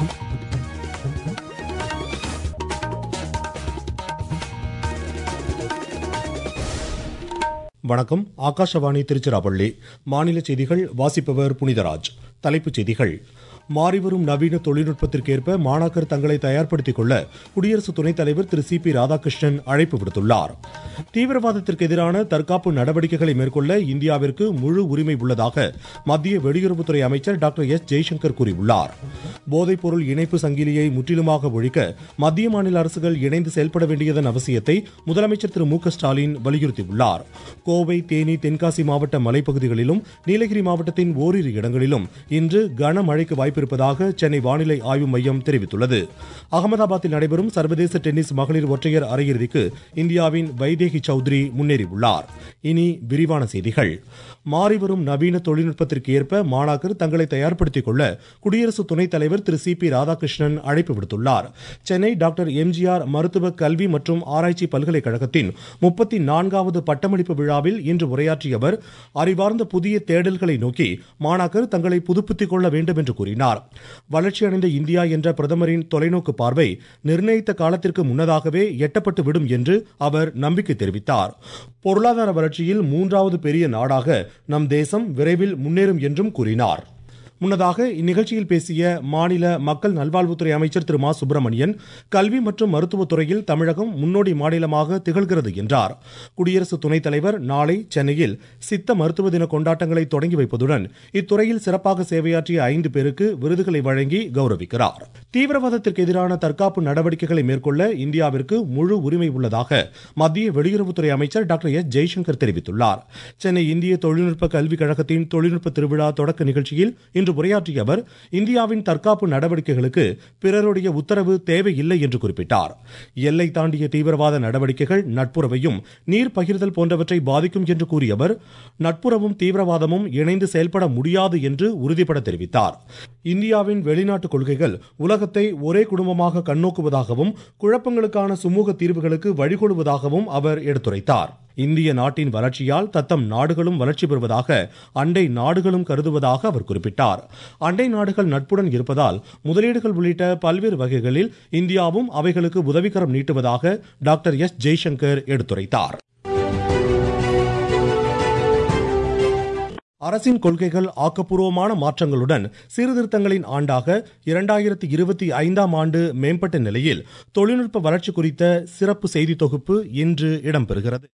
வணக்கம் ஆகாஷவாணி திருச்சிராப்பள்ளி மாநில செய்திகள் வாசிப்பவர் புனிதராஜ் தலைப்புச் செய்திகள் மாறிவரும் நவீன தொழில்நுட்பத்திற்கேற்ப மாணாக்கர் தங்களை தயார்படுத்திக் கொள்ள குடியரசு துணைத் தலைவர் திரு சி பி ராதாகிருஷ்ணன் அழைப்பு விடுத்துள்ளார் தீவிரவாதத்திற்கு எதிரான தற்காப்பு நடவடிக்கைகளை மேற்கொள்ள இந்தியாவிற்கு முழு உரிமை உள்ளதாக மத்திய வெளியுறவுத்துறை அமைச்சர் டாக்டர் எஸ் ஜெய்சங்கர் கூறியுள்ளார் போதைப்பொருள் இணைப்பு சங்கிலியை முற்றிலுமாக ஒழிக்க மத்திய மாநில அரசுகள் இணைந்து செயல்பட வேண்டியதன் அவசியத்தை முதலமைச்சர் திரு மு க ஸ்டாலின் வலியுறுத்தியுள்ளார் கோவை தேனி தென்காசி மாவட்ட மலைப்பகுதிகளிலும் நீலகிரி மாவட்டத்தின் ஓரிரு இடங்களிலும் இன்று கனமழைக்கு வாய்ப்பிருப்பதாக சென்னை வானிலை ஆய்வு மையம் தெரிவித்துள்ளது அகமதாபாத்தில் நடைபெறும் சர்வதேச டென்னிஸ் மகளிர் ஒற்றையர் அரையிறுதிக்கு இந்தியாவின் வைதேகி சௌத்ரி முன்னேறியுள்ளார் இனி விரிவான செய்திகள் மாறிவரும் நவீன தொழில்நுட்பத்திற்கு ஏற்ப மாணாக்கர் தங்களை தயார்படுத்திக் கொள்ள குடியரசு துணைத் தலைவர் திரு சி பி ராதாகிருஷ்ணன் அழைப்பு விடுத்துள்ளார் சென்னை டாக்டர் எம்ஜிஆர் மருத்துவ கல்வி மற்றும் ஆராய்ச்சி பல்கலைக்கழகத்தின் முப்பத்தி நான்காவது பட்டமளிப்பு விழாவில் இன்று உரையாற்றிய அவர் அறிவார்ந்த புதிய தேடல்களை நோக்கி மாணாக்கர் தங்களை புதுப்பித்துக் கொள்ள வேண்டும் என்று கூறினார் வளர்ச்சியடைந்த இந்தியா என்ற பிரதமரின் தொலைநோக்கு பார்வை நிர்ணயித்த காலத்திற்கு முன்னதாகவே எட்டப்பட்டு விடும் என்று அவர் நம்பிக்கை தெரிவித்தார் பொருளாதார வளர்ச்சியில் மூன்றாவது பெரிய நாடாக நம் தேசம் விரைவில் முன்னேறும் என்றும் கூறினார் முன்னதாக இந்நிகழ்ச்சியில் பேசிய மாநில மக்கள் நல்வாழ்வுத்துறை அமைச்சர் திரு மா சுப்பிரமணியன் கல்வி மற்றும் மருத்துவத் துறையில் தமிழகம் முன்னோடி மாநிலமாக திகழ்கிறது என்றார் குடியரசு துணைத் தலைவர் நாளை சென்னையில் சித்த மருத்துவ தின கொண்டாட்டங்களை தொடங்கி வைப்பதுடன் இத்துறையில் சிறப்பாக சேவையாற்றிய ஐந்து பேருக்கு விருதுகளை வழங்கி கௌரவிக்கிறார் தீவிரவாதத்திற்கு எதிரான தற்காப்பு நடவடிக்கைகளை மேற்கொள்ள இந்தியாவிற்கு முழு உரிமை உள்ளதாக மத்திய வெளியுறவுத்துறை அமைச்சர் டாக்டர் எஸ் ஜெய்சங்கர் தெரிவித்துள்ளார் சென்னை இந்திய தொழில்நுட்ப கல்விக் கழகத்தின் தொழில்நுட்ப திருவிழா தொடக்க நிகழ்ச்சியில் இன்று உரையாற்றிய அவர் இந்தியாவின் தற்காப்பு நடவடிக்கைகளுக்கு பிறருடைய உத்தரவு தேவையில்லை என்று குறிப்பிட்டார் எல்லை தாண்டிய தீவிரவாத நடவடிக்கைகள் நட்புறவையும் நீர் பகிர்தல் போன்றவற்றை பாதிக்கும் என்று கூறிய அவர் நட்புறவும் தீவிரவாதமும் இணைந்து செயல்பட முடியாது என்று உறுதிபட தெரிவித்தார் இந்தியாவின் வெளிநாட்டு கொள்கைகள் உலகத்தை ஒரே குடும்பமாக கண்ணோக்குவதாகவும் குழப்பங்களுக்கான சுமூக தீர்வுகளுக்கு வழிகொடுவதாகவும் அவர் எடுத்துரைத்தார் இந்திய நாட்டின் வளர்ச்சியால் தத்தம் நாடுகளும் வளர்ச்சி பெறுவதாக அண்டை நாடுகளும் கருதுவதாக அவர் குறிப்பிட்டார் அண்டை நாடுகள் நட்புடன் இருப்பதால் முதலீடுகள் உள்ளிட்ட பல்வேறு வகைகளில் இந்தியாவும் அவைகளுக்கு உதவிக்கரம் நீட்டுவதாக டாக்டர் எஸ் ஜெய்சங்கர் எடுத்துரைத்தார் அரசின் கொள்கைகள் ஆக்கப்பூர்வமான மாற்றங்களுடன் சீர்திருத்தங்களின் ஆண்டாக இரண்டாயிரத்தி இருபத்தி ஐந்தாம் ஆண்டு மேம்பட்ட நிலையில் தொழில்நுட்ப வளர்ச்சி குறித்த சிறப்பு செய்தி தொகுப்பு இன்று இடம்பெறுகிறது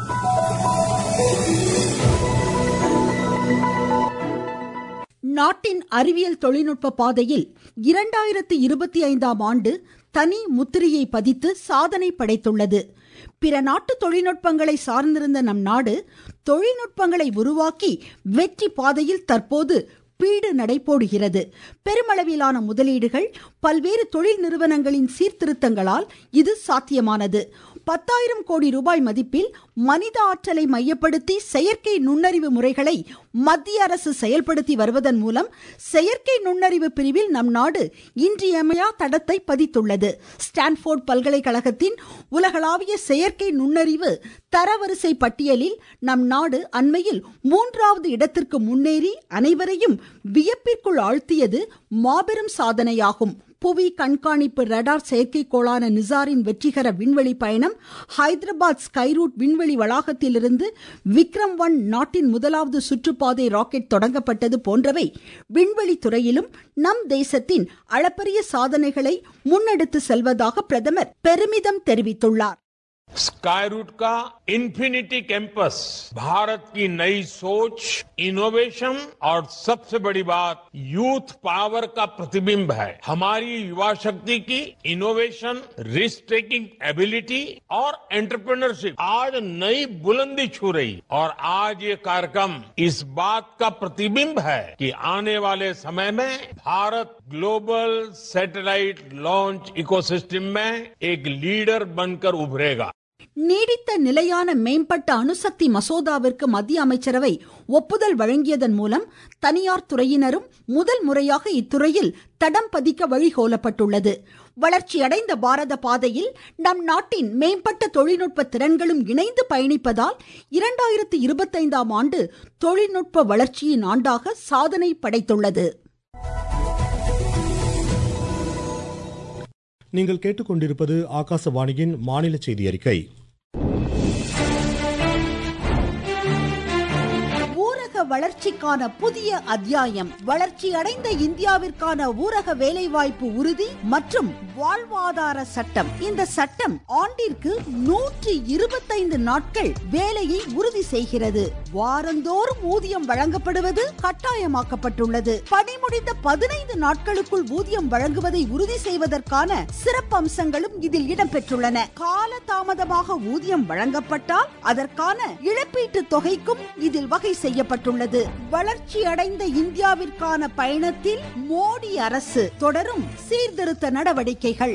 நாட்டின் அறிவியல் தொழில்நுட்ப பாதையில் இரண்டாயிரத்தி இருபத்தி ஐந்தாம் ஆண்டு தனி முத்திரையை பதித்து சாதனை படைத்துள்ளது பிற நாட்டு தொழில்நுட்பங்களை சார்ந்திருந்த நம் நாடு தொழில்நுட்பங்களை உருவாக்கி வெற்றி பாதையில் தற்போது பீடு நடைபோடுகிறது பெருமளவிலான முதலீடுகள் பல்வேறு தொழில் நிறுவனங்களின் சீர்திருத்தங்களால் இது சாத்தியமானது பத்தாயிரம் கோடி ரூபாய் மதிப்பில் மனித ஆற்றலை மையப்படுத்தி செயற்கை நுண்ணறிவு முறைகளை மத்திய அரசு செயல்படுத்தி வருவதன் மூலம் செயற்கை நுண்ணறிவு பிரிவில் நம் நாடு இன்றியமையா தடத்தை பதித்துள்ளது ஸ்டான்போர்ட் பல்கலைக்கழகத்தின் உலகளாவிய செயற்கை நுண்ணறிவு தரவரிசை பட்டியலில் நம் நாடு அண்மையில் மூன்றாவது இடத்திற்கு முன்னேறி அனைவரையும் வியப்பிற்குள் ஆழ்த்தியது மாபெரும் சாதனையாகும் புவி கண்காணிப்பு ரடார் செயற்கைக்கோளான நிசாரின் வெற்றிகர விண்வெளி பயணம் ஹைதராபாத் ஸ்கைரூட் விண்வெளி வளாகத்திலிருந்து விக்ரம் ஒன் நாட்டின் முதலாவது சுற்றுப்பாதை ராக்கெட் தொடங்கப்பட்டது போன்றவை விண்வெளி துறையிலும் நம் தேசத்தின் அளப்பரிய சாதனைகளை முன்னெடுத்து செல்வதாக பிரதமர் பெருமிதம் தெரிவித்துள்ளார் स्काईरूट का इन्फिनिटी कैंपस भारत की नई सोच इनोवेशन और सबसे बड़ी बात यूथ पावर का प्रतिबिंब है हमारी युवा शक्ति की इनोवेशन रिस्क टेकिंग एबिलिटी और एंटरप्रेन्योरशिप आज नई बुलंदी छू रही और आज ये कार्यक्रम इस बात का प्रतिबिंब है कि आने वाले समय में Bharat global satellite launch ecosystem में एक लीडर बनकर उभरेगा நீடித்த நிலையான மேம்பட்ட அணுசக்தி மசோதாவிற்கு மத்திய அமைச்சரவை ஒப்புதல் வழங்கியதன் மூலம் தனியார் துறையினரும் முதல் முறையாக இத்துறையில் தடம் பதிக்க வழிகோலப்பட்டுள்ளது வளர்ச்சியடைந்த பாரத பாதையில் நம் நாட்டின் மேம்பட்ட தொழில்நுட்ப திறன்களும் இணைந்து பயணிப்பதால் இரண்டாயிரத்தி இருபத்தைந்தாம் ஆண்டு தொழில்நுட்ப வளர்ச்சியின் ஆண்டாக சாதனை படைத்துள்ளது நீங்கள் கேட்டுக்கொண்டிருப்பது ஆகாசவாணியின் மாநில செய்தி அறிக்கை ஊரக வளர்ச்சிக்கான புதிய அத்தியாயம் வளர்ச்சி அடைந்த இந்தியாவிற்கான ஊரக வேலைவாய்ப்பு உறுதி மற்றும் வாழ்வாதார சட்டம் இந்த சட்டம் ஆண்டிற்கு நூற்றி இருபத்தைந்து நாட்கள் வேலையை உறுதி செய்கிறது வாரந்தோறும் ஊதியம் வழங்கப்படுவது கட்டாயமாக்கப்பட்டுள்ளது பணி முடிந்த பதினைந்து நாட்களுக்குள் ஊதியம் வழங்குவதை உறுதி செய்வதற்கான சிறப்பம்சங்களும் இதில் இடம்பெற்றுள்ளன கால தாமதமாக ஊதியம் வழங்கப்பட்டால் அதற்கான இழப்பீட்டு தொகைக்கும் இதில் வகை செய்யப்பட்டுள்ளது வளர்ச்சி அடைந்த இந்தியாவிற்கான பயணத்தில் மோடி அரசு தொடரும் சீர்திருத்த நடவடிக்கைகள்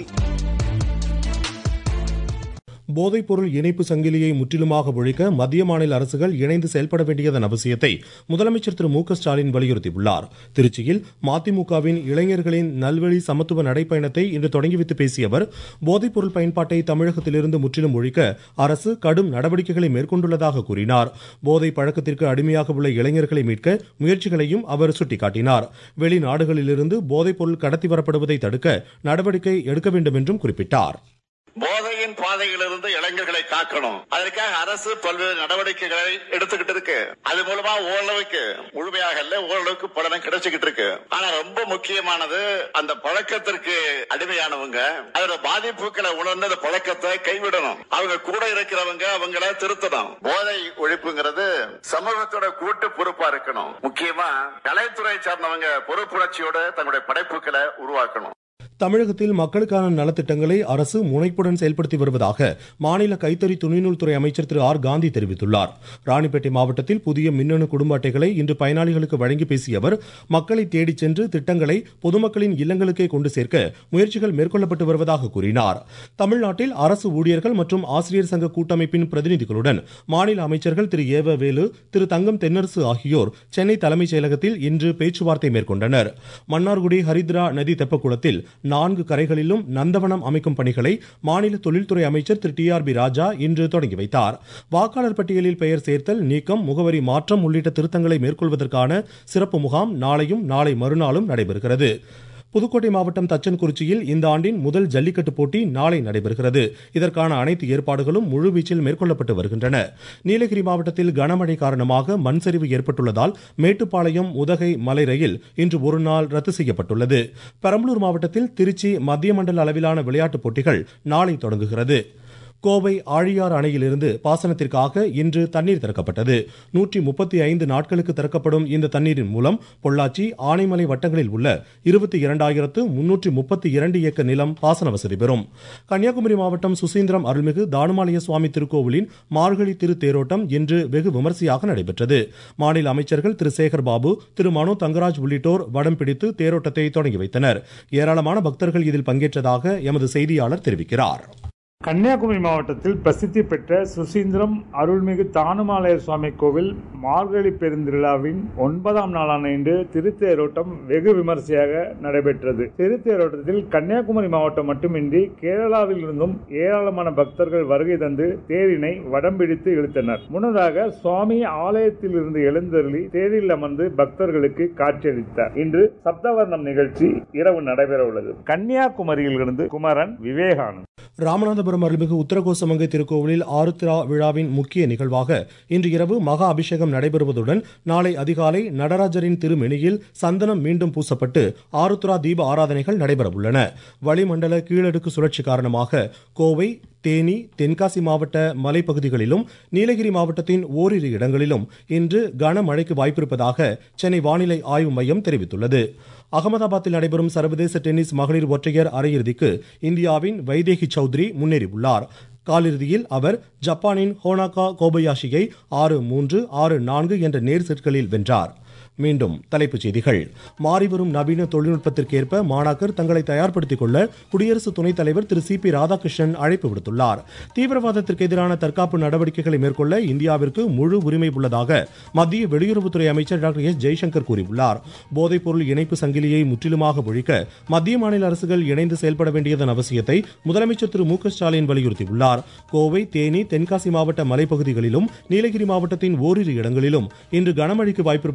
போதைப்பொருள் இணைப்பு சங்கிலியை முற்றிலுமாக ஒழிக்க மத்திய மாநில அரசுகள் இணைந்து செயல்பட வேண்டியதன் அவசியத்தை முதலமைச்சர் திரு மு க ஸ்டாலின் வலியுறுத்தியுள்ளார் திருச்சியில் மதிமுகவின் இளைஞர்களின் நல்வழி சமத்துவ நடைப்பயணத்தை இன்று தொடங்கி வைத்து பேசிய அவர் போதைப்பொருள் பயன்பாட்டை தமிழகத்திலிருந்து முற்றிலும் ஒழிக்க அரசு கடும் நடவடிக்கைகளை மேற்கொண்டுள்ளதாக கூறினார் போதை பழக்கத்திற்கு அடிமையாக உள்ள இளைஞர்களை மீட்க முயற்சிகளையும் அவர் சுட்டிக்காட்டினார் வெளிநாடுகளிலிருந்து போதைப்பொருள் கடத்தி வரப்படுவதை தடுக்க நடவடிக்கை எடுக்க வேண்டும் என்றும் குறிப்பிட்டார் போதையின் பாதையிலிருந்து இளைஞர்களை காக்கணும் அதற்காக அரசு பல்வேறு நடவடிக்கைகளை எடுத்துக்கிட்டு இருக்கு அது மூலமா ஓரளவுக்கு முழுமையாக இல்ல ஓரளவுக்கு பலனும் கிடைச்சுக்கிட்டு இருக்கு ஆனா ரொம்ப முக்கியமானது அந்த பழக்கத்திற்கு அடிமையானவங்க அதோட பாதிப்புகளை உணர்ந்து அந்த பழக்கத்தை கைவிடணும் அவங்க கூட இருக்கிறவங்க அவங்கள திருத்தணும் போதை ஒழிப்புங்கிறது சமூகத்தோட கூட்டு பொறுப்பா இருக்கணும் முக்கியமா கலைத்துறை சார்ந்தவங்க பொறுப்புணர்ச்சியோட தங்களுடைய படைப்புகளை உருவாக்கணும் தமிழகத்தில் மக்களுக்கான நலத்திட்டங்களை அரசு முனைப்புடன் செயல்படுத்தி வருவதாக மாநில கைத்தறி துணிநூல் துறை அமைச்சர் திரு ஆர் காந்தி தெரிவித்துள்ளார் ராணிப்பேட்டை மாவட்டத்தில் புதிய மின்னணு குடும்ப அட்டைகளை இன்று பயனாளிகளுக்கு வழங்கி பேசிய அவர் மக்களை தேடிச் சென்று திட்டங்களை பொதுமக்களின் இல்லங்களுக்கே கொண்டு சேர்க்க முயற்சிகள் மேற்கொள்ளப்பட்டு வருவதாக கூறினார் தமிழ்நாட்டில் அரசு ஊழியர்கள் மற்றும் ஆசிரியர் சங்க கூட்டமைப்பின் பிரதிநிதிகளுடன் மாநில அமைச்சர்கள் திரு ஏவ வேலு திரு தங்கம் தென்னரசு ஆகியோர் சென்னை தலைமைச் செயலகத்தில் இன்று பேச்சுவார்த்தை மேற்கொண்டனர் மன்னார்குடி ஹரித்ரா நதி தெப்பக்குளத்தில் நான்கு கரைகளிலும் நந்தவனம் அமைக்கும் பணிகளை மாநில தொழில்துறை அமைச்சர் Thiru T R B Raja இன்று தொடங்கி வைத்தார் வாக்காளர் பட்டியலில் பெயர் சேர்த்தல் நீக்கம் முகவரி மாற்றம் உள்ளிட்ட திருத்தங்களை மேற்கொள்வதற்கான சிறப்பு முகாம் நாளையும் நாளை மறுநாளும் நடைபெறுகிறது புதுக்கோட்டை மாவட்டம் தச்சன்குறிச்சியில் இந்த ஆண்டின் முதல் ஜல்லிக்கட்டு போட்டி நாளை நடைபெறுகிறது இதற்கான அனைத்து ஏற்பாடுகளும் முழுவீச்சில் மேற்கொள்ளப்பட்டு வருகின்றன நீலகிரி மாவட்டத்தில் கனமழை காரணமாக மண் சரிவு ஏற்பட்டுள்ளதால் மேட்டுப்பாளையம் உதகை மலை ரயில் இன்று ஒரு நாள் ரத்து செய்யப்பட்டுள்ளது பெரம்பலூர் மாவட்டத்தில் திருச்சி மத்திய மண்டல அளவிலான விளையாட்டுப் போட்டிகள் நாளை தொடங்குகிறது கோவை ஆழியார் அணையிலிருந்து பாசனத்திற்காக இன்று தண்ணீர் திறக்கப்பட்டது நூற்றி முப்பத்தி ஐந்து நாட்களுக்கு திறக்கப்படும் இந்த தண்ணீரின் மூலம் பொள்ளாச்சி ஆனைமலை வட்டங்களில் உள்ள இருபத்தி இரண்டாயிரத்து முன்னூற்றி முப்பத்தி இரண்டு ஏக்கர் நிலம் பாசன வசதி பெறும் கன்னியாகுமரி மாவட்டம் சுசீந்திரம் அருள்மிகு தானுமாலய சுவாமி திருக்கோவிலின் மார்கழி திரு தேரோட்டம் இன்று வெகு விமரிசையாக நடைபெற்றது மாநில அமைச்சர்கள் திரு சேகர் பாபு திரு மனோ தங்கராஜ் உள்ளிட்டோர் வடம் பிடித்து தேரோட்டத்தை தொடங்கி வைத்தனர் ஏராளமான பக்தர்கள் இதில் பங்கேற்றதாக எமது செய்தியாளர் தெரிவிக்கிறார் கன்னியாகுமரி மாவட்டத்தில் பிரசித்தி பெற்ற சுசீந்திரம் அருள்மிகு தானுமாலய சுவாமி கோவில் மார்கழி பெருந்திருவிழாவின் ஒன்பதாம் நாளான இன்று திருத்தேரோட்டம் வெகு விமரிசையாக நடைபெற்றது திருத்தேரோட்டத்தில் கன்னியாகுமரி மாவட்டம் மட்டுமின்றி கேரளாவில் இருந்தும் ஏராளமான பக்தர்கள் வருகை தந்து தேரினை வடம் பிடித்து இழுத்தனர் முன்னதாக சுவாமி ஆலயத்தில் இருந்து எழுந்தருளி தேரில் அமர்ந்து பக்தர்களுக்கு காட்சியளித்தார் இன்று சப்தவர்ணம் நிகழ்ச்சி இரவு நடைபெற உள்ளது கன்னியாகுமரியில் இருந்து குமரன் விவேகானந்த் ராமநாதபுரம் அருள்மிகு உத்தரகோசமங்கை திருக்கோவிலில் ஆருத்ரா விழாவின் முக்கிய நிகழ்வாக இன்று இரவு மகா அபிஷேகம் நடைபெறுவதுடன் நாளை அதிகாலை நடராஜரின் திருமெனியில் சந்தனம் மீண்டும் பூசப்பட்டு ஆருத்ரா தீப ஆராதனைகள் நடைபெற உள்ளன வளிமண்டல கீழடுக்கு சுழற்சி காரணமாக கோவை தேனி தென்காசி மாவட்ட மலைப்பகுதிகளிலும் நீலகிரி மாவட்டத்தின் ஓரிரு இடங்களிலும் இன்று கனமழைக்கு வாய்ப்பிருப்பதாக சென்னை வானிலை ஆய்வு மையம் தெரிவித்துள்ளது அகமதாபாத்தில் நடைபெறும் சர்வதேச டென்னிஸ் மகளிர் ஒற்றையர் அரையிறுதிக்கு இந்தியாவின் வைதேகி சௌத்ரி முன்னேறியுள்ளார் காலிறுதியில் அவர் ஜப்பானின் ஹோனாகா கோபயாஷியை ஆறு மூன்று ஆறு நான்கு என்ற நேர் செட்களில் வென்றார் மீண்டும் தலைப்புச் செய்திகள் மாறிவரும் நவீன தொழில்நுட்பத்திற்கேற்ப மாணாக்கர் தங்களை தயார்படுத்திக் கொள்ள குடியரசு துணைத் தலைவர் திரு சி பி ராதாகிருஷ்ணன் அழைப்பு விடுத்துள்ளார் தீவிரவாதத்திற்கு எதிரான தற்காப்பு நடவடிக்கைகளை மேற்கொள்ள இந்தியாவிற்கு முழு உரிமை உள்ளதாக மத்திய வெளியுறவுத்துறை அமைச்சர் டாக்டர் எஸ் ஜெய்சங்கர் கூறியுள்ளார் போதைப்பொருள் இணைப்பு சங்கிலியை முற்றிலுமாக ஒழிக்க மத்திய மாநில அரசுகள் இணைந்து செயல்பட வேண்டியதன் அவசியத்தை முதலமைச்சர் திரு மு க ஸ்டாலின் வலியுறுத்தியுள்ளார் கோவை தேனி தென்காசி மாவட்ட மலைப்பகுதிகளிலும் நீலகிரி மாவட்டத்தின் ஓரிரு இடங்களிலும் இன்று கனமழைக்கு வாய்ப்பிருப்பதாக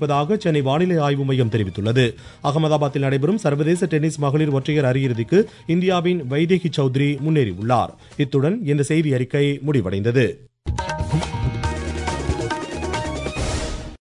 சென்னை வானிலை ஆய்வு மையம் தெரிவித்துள்ளது அகமதாபாத்தில் நடைபெறும் சர்வதேச டென்னிஸ் மகளிர் ஒற்றையர் அரையிறுதிக்கு இந்தியாவின் வைதேகி சௌத்ரி முன்னேறியுள்ளார் இத்துடன் இந்த செய்தி அறிக்கை முடிவடைந்தது